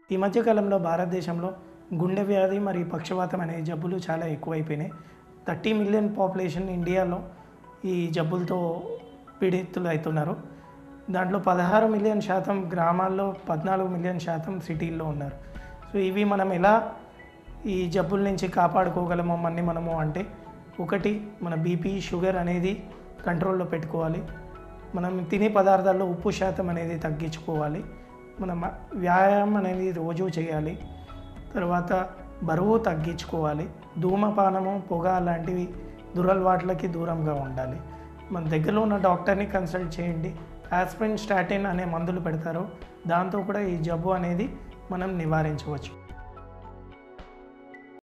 ఈ మధ్యకాలంలో భారతదేశంలో గుండె వ్యాధి మరియు పక్షవాతం అనే జబ్బులు చాలా ఎక్కువైపోయినాయి థర్టీ మిలియన్ పాపులేషన్ ఇండియాలో ఈ జబ్బులతో పీడితులు అవుతున్నారు దాంట్లో పదహారు మిలియన్ శాతం గ్రామాల్లో పద్నాలుగు మిలియన్ శాతం సిటీల్లో ఉన్నారు సో ఇవి మనం ఎలా ఈ జబ్బుల నుంచి కాపాడుకోగలమో మన్ని మనము అంటే ఒకటి మన బీపీ షుగర్ అనేది కంట్రోల్లో పెట్టుకోవాలి మనం తినే పదార్థాల్లో ఉప్పు శాతం అనేది తగ్గించుకోవాలి మనం వ్యాయామం అనేది రోజు చేయాలి తర్వాత బరువు తగ్గించుకోవాలి ధూమపానము పొగ లాంటివి దురలవాట్లకి దూరంగా ఉండాలి మన దగ్గరలో ఉన్న డాక్టర్ని కన్సల్ట్ చేయండి ఆస్పిరిన్ స్టాటిన్ అనే మందులు పెడతారు దాంతో కూడా ఈ జబ్బు అనేది మనం నివారించవచ్చు